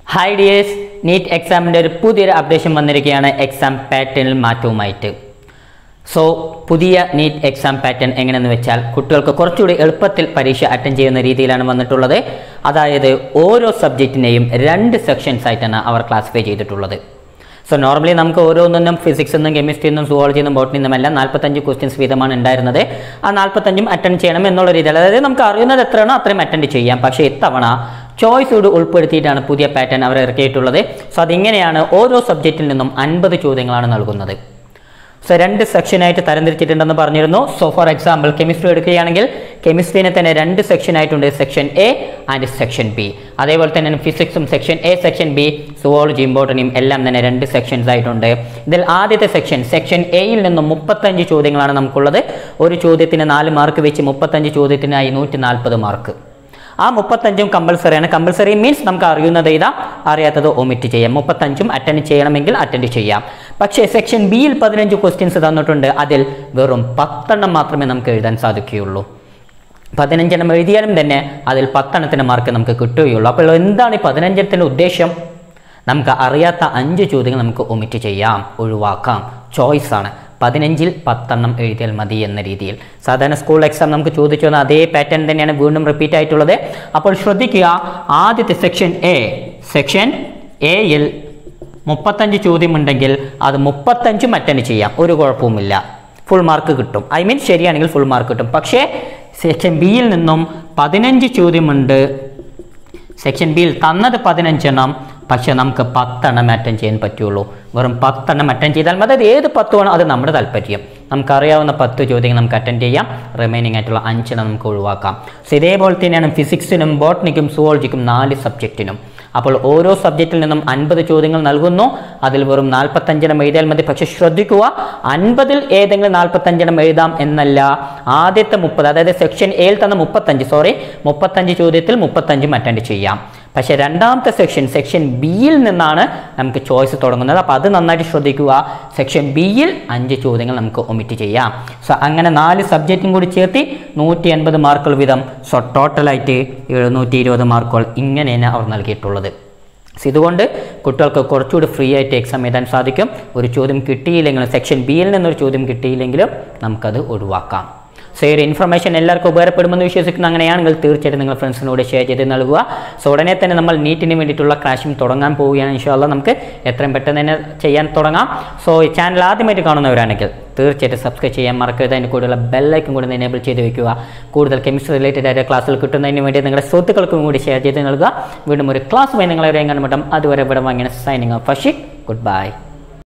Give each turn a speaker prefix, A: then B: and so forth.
A: hi dears NEET എക്സാമിൻ്റെ ഒരു പുതിയൊരു അപ്ഡേഷൻ വന്നിരിക്കുകയാണ് എക്സാം പാറ്റേണിൽ മാറ്റവുമായിട്ട് സോ പുതിയ നീറ്റ് എക്സാം പാറ്റേൺ എങ്ങനെയെന്ന് വെച്ചാൽ കുട്ടികൾക്ക് കുറച്ചുകൂടി എളുപ്പത്തിൽ പരീക്ഷ അറ്റൻഡ് ചെയ്യുന്ന രീതിയിലാണ് വന്നിട്ടുള്ളത് അതായത് ഓരോ സബ്ജക്റ്റിനെയും രണ്ട് സെക്ഷൻസ് ആയിട്ടാണ് അവർ ക്ലാസിഫൈ ചെയ്തിട്ടുള്ളത് സോ നോർമലി നമുക്ക് ഓരോന്നിനും ഫിസിക്സ് എന്നും കെമിസ്ട്രി എന്നും സുവോളജി എന്നും ബോട്ടണി എന്നും എല്ലാം നാൽപ്പത്തഞ്ച് ക്വസ്റ്റ്യൻസ് വീതമാണ് ഉണ്ടായിരുന്നത് ആ നാൽപ്പത്തഞ്ചും അറ്റൻഡ് ചെയ്യണം എന്നുള്ള രീതിയിൽ അതായത് നമുക്ക് അറിയുന്നത് എത്രയാണോ അത്രയും അറ്റൻഡ് ചെയ്യാം പക്ഷേ ഇത്തവണ ചോയ്സ് കൂടി ഉൾപ്പെടുത്തിയിട്ടാണ് പുതിയ പാറ്റേൺ അവർ ഇറക്കിയിട്ടുള്ളത് സോ അതിങ്ങനെയാണ് ഓരോ സബ്ജക്റ്റിൽ നിന്നും അൻപത് ചോദ്യങ്ങളാണ് നൽകുന്നത് സോ രണ്ട് സെക്ഷനായിട്ട് തരംതിരിച്ചിട്ടുണ്ടെന്ന് പറഞ്ഞിരുന്നു സോ ഫോർ എക്സാമ്പിൾ കെമിസ്ട്രി എടുക്കുകയാണെങ്കിൽ കെമിസ്ട്രീനെ തന്നെ രണ്ട് സെക്ഷൻ ആയിട്ടുണ്ട് section A and section B അതേപോലെ തന്നെ ഫിസിക്സും സെക്ഷൻ എ സെക്ഷൻ ബി സുവോളജിയും ബോട്ടണിയും എല്ലാം തന്നെ രണ്ട് സെക്ഷൻസ് ആയിട്ടുണ്ട് ഇതിൽ ആദ്യത്തെ സെക്ഷൻ സെക്ഷൻ എയിൽ നിന്നും മുപ്പത്തഞ്ച് ചോദ്യങ്ങളാണ് നമുക്കുള്ളത് ഒരു ചോദ്യത്തിന് നാല് മാർക്ക് വെച്ച് മുപ്പത്തഞ്ച് ചോദ്യത്തിനായി നൂറ്റി നാൽപ്പത് മാർക്ക് ആ മുപ്പത്തഞ്ചും കമ്പൽസറിയാണ് കമ്പൽസറി മീൻസ് നമുക്ക് അറിയുന്നത് ഇതാ അറിയാത്തത് ഒമിറ്റ് ചെയ്യാം മുപ്പത്തഞ്ചും അറ്റൻഡ് ചെയ്യണമെങ്കിൽ അറ്റൻഡ് ചെയ്യാം പക്ഷേ സെക്ഷൻ ബിയിൽ പതിനഞ്ച് ക്വസ്റ്റ്യൻസ് തന്നിട്ടുണ്ട് അതിൽ വെറും പത്തെണ്ണം മാത്രമേ നമുക്ക് എഴുതാൻ സാധിക്കുകയുള്ളൂ പതിനഞ്ചെണ്ണം എഴുതിയാലും തന്നെ അതിൽ പത്തെണ്ണത്തിന് മാർക്ക് നമുക്ക് കിട്ടുകയുള്ളൂ അപ്പോൾ എന്താണ് ഈ പതിനഞ്ചെണ്ണത്തിൻ്റെ ഉദ്ദേശം നമുക്ക് അറിയാത്ത അഞ്ച് ചോദ്യങ്ങൾ നമുക്ക് ഒമിറ്റ് ചെയ്യാം ഒഴിവാക്കാം ചോയ്സ് ആണ് പതിനഞ്ചിൽ പത്തെണ്ണം എഴുതിയാൽ മതി എന്ന രീതിയിൽ സാധാരണ സ്കൂൾ എക്സാം നമുക്ക് ചോദിച്ചു വന്ന അതേ പാറ്റേൺ തന്നെയാണ് വീണ്ടും റിപ്പീറ്റ് ആയിട്ടുള്ളത് അപ്പോൾ ശ്രദ്ധിക്കുക ആദ്യത്തെ സെക്ഷൻ എ സെക്ഷൻ എയിൽ മുപ്പത്തഞ്ച് ചോദ്യമുണ്ടെങ്കിൽ അത് മുപ്പത്തഞ്ചും അറ്റൻഡ് ചെയ്യാം ഒരു കുഴപ്പവുമില്ല ഫുൾ മാർക്ക് കിട്ടും ഐ മീൻ ശരിയാണെങ്കിൽ ഫുൾ മാർക്ക് കിട്ടും പക്ഷേ സെക്ഷൻ ബിയിൽ നിന്നും പതിനഞ്ച് ചോദ്യമുണ്ട് സെക്ഷൻ ബിയിൽ തന്നത് പതിനഞ്ചെണ്ണം പക്ഷെ നമുക്ക് പത്തെണ്ണം അറ്റൻഡ് ചെയ്യാൻ പറ്റുള്ളൂ വെറും പത്തെണ്ണം അറ്റൻഡ് ചെയ്താൽ മതി അത് ഏത് പത്തുമാണോ അത് നമ്മുടെ താല്പര്യം നമുക്കറിയാവുന്ന പത്ത് ചോദ്യങ്ങൾ നമുക്ക് അറ്റൻഡ് ചെയ്യാം റിമൈനിങ് ആയിട്ടുള്ള അഞ്ചെണ്ണം നമുക്ക് ഒഴിവാക്കാം സോ ഇതേപോലെ തന്നെയാണ് ഫിസിക്സിനും ബോട്ടണിക്കും സുവോളജിക്കും നാല് സബ്ജക്റ്റിനും അപ്പോൾ ഓരോ സബ്ജക്റ്റിൽ നിന്നും അൻപത് ചോദ്യങ്ങൾ നൽകുന്നു അതിൽ വെറും നാൽപ്പത്തഞ്ചെണ്ണം എഴുതിയാൽ മതി പക്ഷെ ശ്രദ്ധിക്കുക അൻപതിൽ ഏതെങ്കിലും നാൽപ്പത്തഞ്ചെണ്ണം എഴുതാം എന്നല്ല ആദ്യത്തെ മുപ്പത് അതായത് സെക്ഷൻ എയിൽ തന്ന മുപ്പത്തഞ്ച് സോറി മുപ്പത്തഞ്ച് ചോദ്യത്തിൽ മുപ്പത്തഞ്ചും അറ്റൻഡ് ചെയ്യാം പക്ഷേ രണ്ടാമത്തെ സെക്ഷൻ സെക്ഷൻ ബിയിൽ നിന്നാണ് നമുക്ക് ചോയ്സ് തുടങ്ങുന്നത് അപ്പോൾ അത് നന്നായിട്ട് ശ്രദ്ധിക്കുക സെക്ഷൻ ബിയിൽ അഞ്ച് ചോദ്യങ്ങൾ നമുക്ക് ഒമിറ്റ് ചെയ്യാം സോ അങ്ങനെ നാല് സബ്ജക്റ്റും കൂടി ചേർത്തി നൂറ്റി എൺപത് മാർക്കുകൾ വീതം സോ ടോട്ടലായിട്ട് എഴുന്നൂറ്റി ഇരുപത് മാർക്കുകൾ ഇങ്ങനെയാണ് അവർ നൽകിയിട്ടുള്ളത് സോ ഇതുകൊണ്ട് കുട്ടികൾക്ക് കുറച്ചുകൂടി ഫ്രീ ആയിട്ട് എക്സാം എഴുതാൻ സാധിക്കും ഒരു ചോദ്യം കിട്ടിയില്ലെങ്കിലും സെക്ഷൻ ബിയിൽ നിന്നൊരു ചോദ്യം കിട്ടിയില്ലെങ്കിലും നമുക്കത് ഒഴിവാക്കാം സോ ഈ ഒരു ഇൻഫർമേഷൻ എല്ലാവർക്കും ഉപകാരപ്പെടുമെന്ന് വിശ്വസിക്കുന്നു അങ്ങനെയാണെങ്കിൽ തീർച്ചയായിട്ടും നിങ്ങൾ ഫ്രണ്ട്സിനോട് ഷെയർ ചെയ്ത് നൽകുക സോ ഉടനെ തന്നെ നമ്മൾ നീറ്റിന് വേണ്ടിയിട്ടുള്ള ക്രാഷിംഗ് തുടങ്ങാൻ പോവുകയാണ് ഇൻഷാല്ല നമുക്ക് എത്രയും പെട്ടെന്ന് തന്നെ ചെയ്യാൻ തുടങ്ങാം സോ ഈ ചാനൽ ആദ്യമായിട്ട് കാണുന്നവരാണെങ്കിൽ തീർച്ചയായിട്ടും സബ്സ്ക്രൈബ് ചെയ്യാൻ മറക്കരുത് അതിൻ്റെ കൂടെയുള്ള ബെല്ലൈക്കും കൂടി എനേബിൾ ചെയ്ത് വെക്കുക കൂടുതൽ കെമിസ്ട്രി റിലേറ്റഡ് ആയ ക്ലാസ്സുകൾ കിട്ടുന്നതിന് വേണ്ടി നിങ്ങളുടെ സുഹൃത്തുക്കൾക്കും കൂടി ഷെയർ ചെയ്ത് നൽകുക വീണ്ടും ഒരു ക്ലാസ് പോയി നിങ്ങളെ കാണുമ്പോൾ അതുവരെ ഇവിടെ വാങ്ങിയ സൈനിങ് ഓഫ് ഫഷിക് ഗുഡ് ബൈ